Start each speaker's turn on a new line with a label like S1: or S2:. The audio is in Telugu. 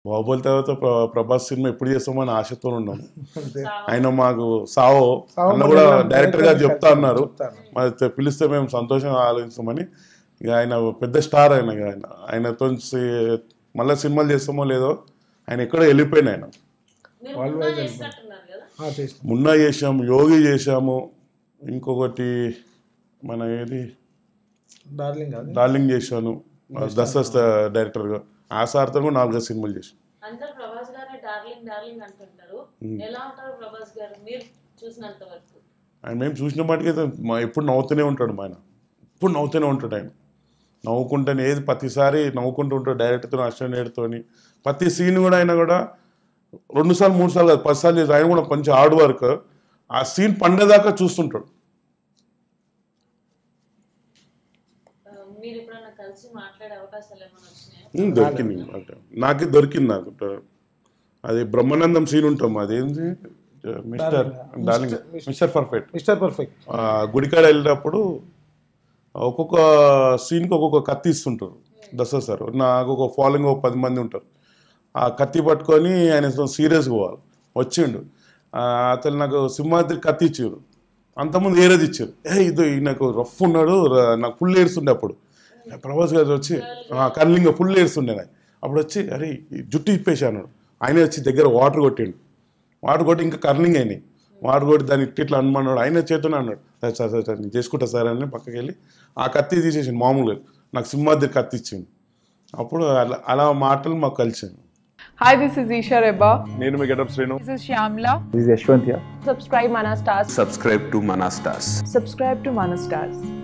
S1: బాహుబలి తర్వాత ప్ర- ప్రభాస్ సినిమా ఎప్పుడు చేస్తామని ఆశతో ఉన్నాం
S2: అంతే
S1: ఆయన మాకు సావో
S2: సావో
S1: అన్న కూడా
S2: మలయాళం
S1: డైరెక్టర్ గా
S2: డైరెక్టర్
S1: చెప్తా అన్నారు
S2: చెప్తాను.
S1: మరి తె- పిలిస్తే మేము సంతోషంగా ఆలోచిస్తామని ఇక ఆయన పెద్ద స్టార్ ఆయన ఇక ఆయన ఆయనతో సి- మళ్ళీ సినిమాలు చేస్తామో లేదో ఆయన ఎక్కడో వెళ్ళిపోయిన ఆయన
S3: మీరు
S2: వాళ్ళు
S3: ముందు
S2: వైజాగ్
S3: చేసినట్టున్నారు కదా
S2: ఆ, చేసిన
S1: మున్నా చేసాము యోగి చేసాము ఇంకొకటి మన ఏది
S2: డార్లింగ్ అది
S1: డార్లింగ్ చేశాను దసస్ డైరెక్టర్గా ఆ సార్తో కూడా నాలుగైదు సినిమాలు చేశాను
S3: అందరు ప్రభాస్ గారిని డార్లింగ్ డార్లింగ్ అంటుంటారు ఎలా ఉంటారు ప్రభాస్ గారు మీరు చూసినంత వరకు
S1: ఆయన మేము చూసిన మటుకైతే మా ఎప్పుడు నవ్వుతూనే ఉంటాడు మా ఆయన ఎప్పుడు నవ్వుతూనే ఉంటాడు ఆయన నవ్వుకుంటేనే ఏది ప్రతిసారి నవ్వుకుంటూ ఉంటాడు డైరెక్టర్తో అసిస్టెంట్తో ప్రతి సీన్ కూడా ఆయన కూడా రెండు సార్లు మూడు సార్లు కాదు పది సార్లు చేసి ఆయన కూడా కొంచెం హార్డ్ వర్క్ ఆ సీన్ పండేదాకా చూస్తుంటాడు
S3: ఆ, మీరు ఎప్పుడైనా కలిసి మాట్లాడే అవకాశాలు ఏమైనా వచ్చినాయా
S1: ఉమ్, దొరికింది అంటే నాకే దొరికింది నాకు అది బ్రహ్మానందం సీన్ ఉంటాం అదేంటి mister darling mister perfect
S2: mister perfect
S1: ఆ గుడికాడ వెళ్ళినప్పుడు ఒక్కొక్క సీన్కి ఒక్కొక్క కత్తి ఇస్తుంటారు దసరా సార్ నాకు ఒక ఫాలోయింగ్ ఒక పది మంది ఉంటారు ఆ కత్తి పట్టుకొని ఆయన సీరియస్గా పోవాలి వచ్చిండు ఆ, అతను నాకు సింహాద్రి కత్తి ఇచ్చారు అంతకుముందు ఏరేది ఇచ్చారు ఏ ఇది నాకు రఫ్ ఉన్నాడు ర- నాకు ఫుల్ ఏడుస్తుండే అప్పుడు ప్రభాస్ గారు వచ్చి కర్లింగ్ ఫుల్ ఏడుస్తుండే నాకు అప్పుడు వచ్చి అరే ఈ జుట్టు ఇప్పేసి అన్నాడు ఆయన వచ్చి దగ్గర వాటర్ కొట్టిండు వాటర్ కొట్టి ఇంకా కర్లింగ్ అయినాయి వాటర్ కొట్టి దాన్ని ఇట్లా ఇట్లా అనుమన్నాడు ఆయన చేతనే అన్నాడు "సరే, సరే సరే సరే నేను చేసుకుంటా సార్ అని పక్కకి వెళ్ళి ఆ కత్తి తీసేసిండు మామూలుగా నాకు సింహాద్రి కత్తి ఇచ్చిండు అప్పుడు అలా అలా మాటలు మాకు కలిసాను
S4: Hi, this is Isha Reba.
S1: నేను మీ getup Srinu
S4: This is Shyamla.
S5: This is Yashwant here.
S4: Subscribe Mana Stars.
S6: subscribe to Manastas.
S4: Subscribe to Mana Stars.